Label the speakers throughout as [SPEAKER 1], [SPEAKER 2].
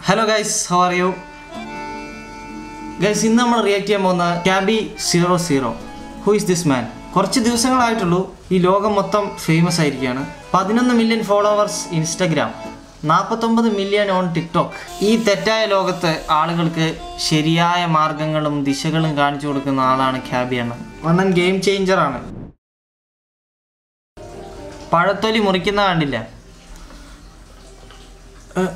[SPEAKER 1] Hello guys how are you guys ഇന്ന് നമ്മൾ react ചെയ്യാൻ പോകുന്ന Khaby zero zero who is this man കുറച്ച് ദിവസങ്ങളായിട്ടുള്ളൂ ഈ ലോകം മൊത്തം ഫേമസ് ആയിരിക്കുകയാണ് പതിനൊന്ന് മില്യൺ ഫോളോവേഴ്സ് ഇൻസ്റ്റഗ്രാം നാൽപ്പത്തൊമ്പത് മില്യൺ ഓൺ ടിക്ടോക്ക് ഈ തെറ്റായ ലോകത്ത് ആളുകൾക്ക് ശരിയായ മാർഗങ്ങളും ദിശകളും കാണിച്ചു കൊടുക്കുന്ന ആളാണ് ക്യാബി എണ്ണ വണ്ണൻ ഗെയിം ചേഞ്ചറാണ് പഴത്തൊലി മുറിക്കുന്ന കണ്ടില്ല ഏഹ്,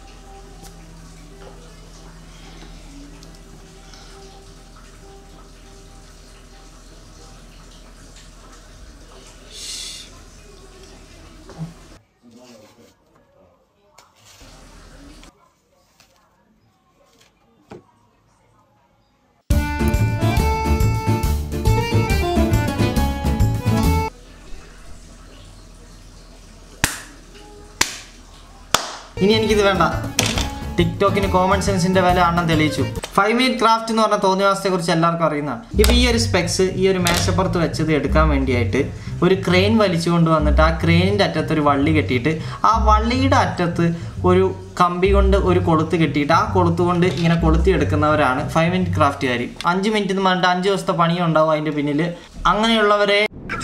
[SPEAKER 1] ഇനി എനിക്കിത് വേണ്ട ടിക്ടോക്കിന് കോമൺ സെൻസിന്റെ വില അണ്ണം തെളിയിച്ചു ഫൈവ് മിനിറ്റ് ക്രാഫ്റ്റ് എന്ന് പറഞ്ഞ തോന്നിവാസത്തെ കുറിച്ച് എല്ലാവർക്കും അറിയുന്നതാണ് ഇപ്പൊ ഈ ഒരു സ്പെക്സ് ഈ ഒരു മേശപ്പുറത്ത് വെച്ചത് എടുക്കാൻ വേണ്ടിയായിട്ട് ഒരു ക്രെയിൻ വലിച്ചുകൊണ്ട് വന്നിട്ട് ആ ക്രെയിനിന്റെ അറ്റത്ത് ഒരു വള്ളി കെട്ടിയിട്ട് ആ വള്ളിയുടെ അറ്റത്ത് ഒരു കമ്പി കൊണ്ട് ഒരു കൊളുത്ത് കെട്ടിയിട്ട് ആ കൊളുത്ത് കൊണ്ട് ഇങ്ങനെ കൊളുത്തി എടുക്കുന്നവരാണ് ഫൈവ് മിനിറ്റ് ക്രാഫ്റ്റുകാർ അഞ്ച് മിനിറ്റ് എന്ന് പറഞ്ഞിട്ട് അഞ്ച് ദിവസത്തെ പണിയും ഉണ്ടാവും അതിന്റെ പിന്നിൽ അങ്ങനെയുള്ളവരെ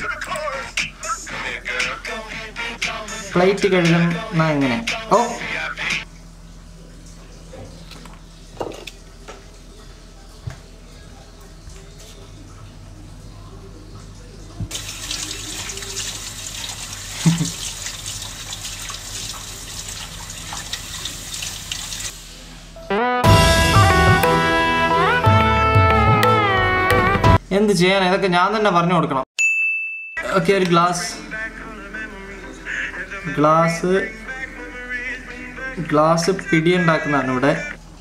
[SPEAKER 1] പ്ലേറ്റ് കഴുകുന്ന എങ്ങനെ ഓ എന്ത് ചെയ്യാൻ ഇതൊക്കെ ഞാൻ തന്നെ പറഞ്ഞു കൊടുക്കണം ഓക്കെ ഒരു ഗ്ലാസ് ഗ്ലാസ് ഗ്ലാസ് പിടി ഉണ്ടാക്കുന്നതാണ് ഇവിടെ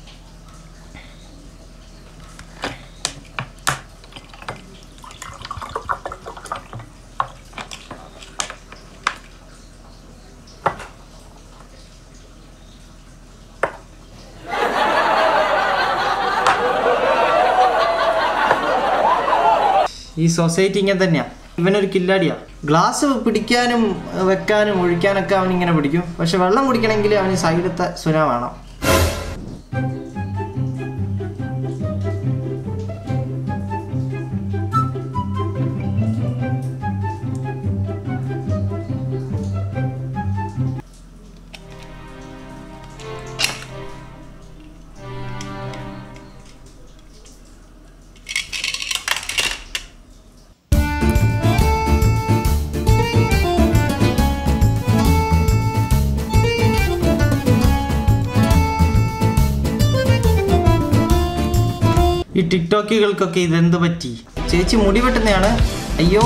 [SPEAKER 1] ഈ സൊസൈറ്റി ഇങ്ങനെ തന്നെയാ ഇവനൊരു കില്ലാടിയാ ഗ്ലാസ് പിടിക്കാനും വെക്കാനും ഒഴിക്കാനൊക്കെ അവൻ ഇങ്ങനെ പിടിക്കും പക്ഷെ വെള്ളം കുടിക്കണമെങ്കിൽ അവന് സൈഡത്തെ സുന വേണം ഈ ടിക്ടോക്കുകൾക്കൊക്കെ ഇതെന്ത് പറ്റി ചേച്ചി മുടി വെട്ടുന്നതാണ് അയ്യോ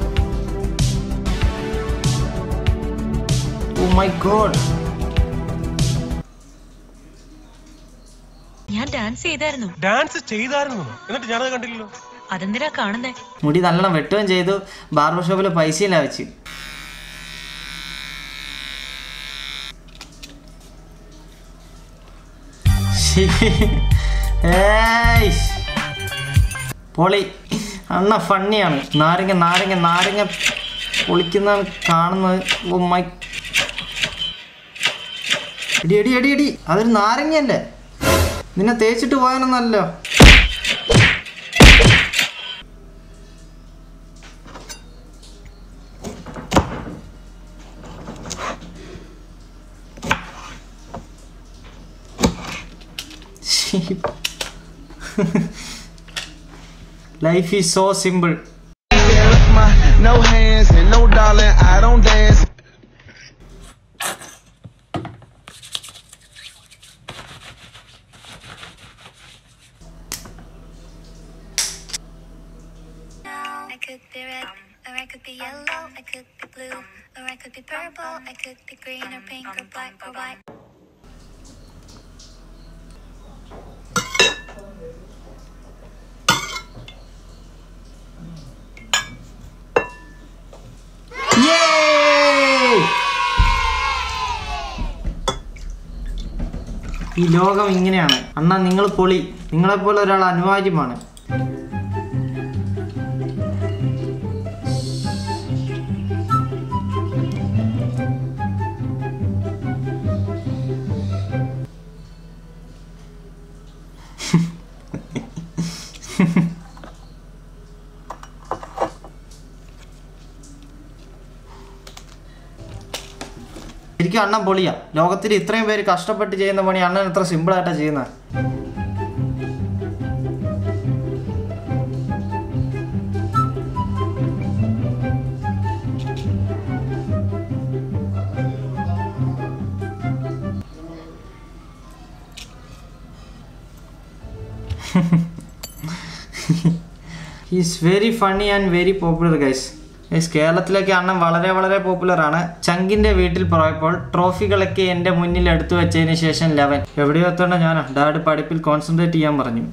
[SPEAKER 1] ഓ മൈ ഗോഡ്
[SPEAKER 2] ഞാൻ ഡാൻസ് ചെയ്തായിരുന്നു
[SPEAKER 3] ഡാൻസ് ചെയ്തായിരുന്നു എന്നിട്ട് ഞാനത് കണ്ടില്ലല്ലോ
[SPEAKER 2] അതെന്തിനാ കാണുന്നേ
[SPEAKER 1] മുടി നല്ലോണം വെട്ടുകയും ചെയ്തു ബാർബർ ഷോപ്പിൽ പൈസയില്ല വെച്ച് ശ്ശി. ഏയ്. പൊളി അണ്ണ ഫണ്ണിയാണ് നാരങ്ങ നാരങ്ങ നാരങ്ങ പൊളിക്കുന്ന കാണുന്നത് ഓ മൈ എടി എടി എടി എടി അതൊരു നാരങ്ങയല്ലേ നിന്നെ തേച്ചിട്ട് പോയാനൊന്നല്ലോ life is so simple
[SPEAKER 4] No hands and no darling, I don't dance.
[SPEAKER 5] I could be red, or I could be yellow, I could be blue, or I could be purple, I could be green or pink or black or white.
[SPEAKER 1] ഈ ലോകം ഇങ്ങനെയാണ് അണ്ണാ നിങ്ങൾ പൊളി നിങ്ങളെപ്പോലെ ഒരാൾ അനിവാര്യമാണ് ശരിക്കും അണ്ണൻ പൊളിയാ ലോകത്തിൽ ഇത്രയും പേര് കഷ്ടപ്പെട്ട് ചെയ്യുന്ന പണി അണ്ണൻ എത്ര സിമ്പിളായിട്ടാണ് ചെയ്യുന്നത് is very funny and very popular guys guys കേരളത്തിലേക്ക് അണ്ണൻ വളരെ വളരെ പോപ്പുലർ ആണ് ചങ്കിന്റെ വീട്ടിൽ പോയപ്പോൾ ട്രോഫികളൊക്കെ എൻ്റെ മുന്നിൽ എടുത്തു വെച്ചതിന് ശേഷം ലെവൻ എവിടെയോ എത്തേണ്ട ഞാനാ ഡാഡ് പഠിപ്പിൽ കോൺസെൻട്രേറ്റ് ചെയ്യാൻ പറഞ്ഞു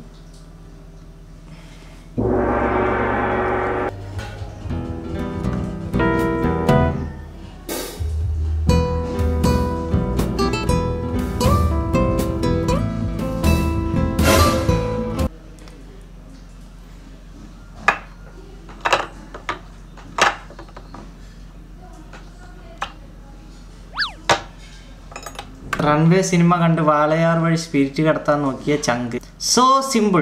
[SPEAKER 1] റൺവേ സിനിമ കണ്ട് വാളയാർ വഴി സ്പിരിറ്റ് കടത്താൻ നോക്കിയ ചങ്ക് സോ സിമ്പിൾ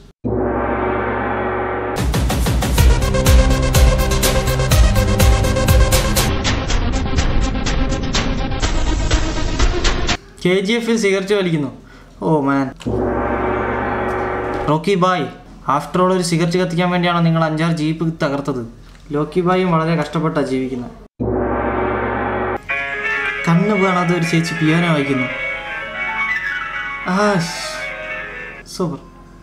[SPEAKER 1] കെ ജി എഫിൽ സിഗരറ്റ് വലിക്കുന്നു oh man Rocky Bhai after all ഒരു സിഗരറ്റ് കത്തിക്കാൻ വേണ്ടിയാണോ നിങ്ങൾ അഞ്ചാറ് ജീപ്പ് തകർത്തത് ലോക്കി ബായും വളരെ കഷ്ടപ്പെട്ടാണ് ജീവിക്കുന്നത് കണ്ണ് കാണാതെ ഒരു ചേച്ചി പിയാനോ വായിക്കുന്നു ആ സൂപ്പർ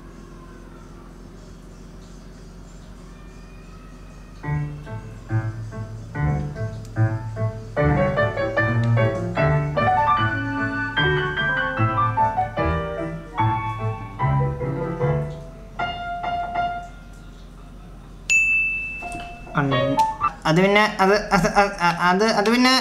[SPEAKER 1] അത് പിന്നെ അത് അത് അത് അത് പിന്നെ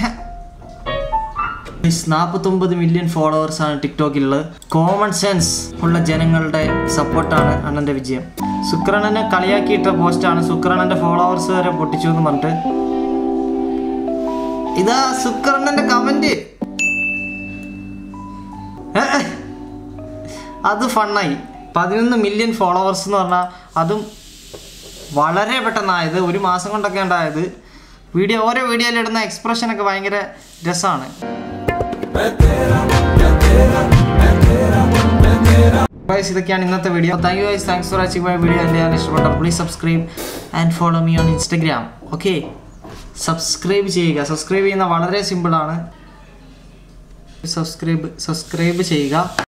[SPEAKER 1] നാൽപ്പത്തൊമ്പത് മില്യൺ ഫോളോവേഴ്സ് ആണ് ടിക്ടോക്കിലുള്ളത് കോമൺ സെൻസ് ഉള്ള ജനങ്ങളുടെ സപ്പോർട്ടാണ് അണ്ണന്റെ വിജയം സുക്രണനെ കളിയാക്കിയിട്ട പോസ്റ്റാണ് സുക്രണന്റെ ഫോളോവേഴ്സ് വരെ പൊട്ടിച്ചു എന്ന് പറഞ്ഞിട്ട് ഇതാ സുക്രണന്റെ കമന്റ് അത് ഫണ്ണായി പതിനൊന്ന് മില്യൺ ഫോളോവേഴ്സ് എന്ന് പറഞ്ഞാൽ അതും വളരെ പെട്ടെന്നായത് ഒരു മാസം കൊണ്ടൊക്കെ ഉണ്ടായത് വീഡിയോ ഓരോ വീഡിയോയിൽ ഇടുന്ന എക്സ്പ്രഷനൊക്കെ ഭയങ്കര രസമാണ് ഗൈസ് ഇതൊക്കെയാണ് ഇന്നത്തെ video thank you guys thanks for watching my video എൻ്റെ ഞാൻ ഇഷ്ടപ്പെട്ട please subscribe and follow me on Instagram okay subscribe ചെയ്യുക സബ്സ്ക്രൈബ് ചെയ്യുന്ന വളരെ സിമ്പിളാണ് സബ്സ്ക്രൈബ് സബ്സ്ക്രൈബ് ചെയ്യുക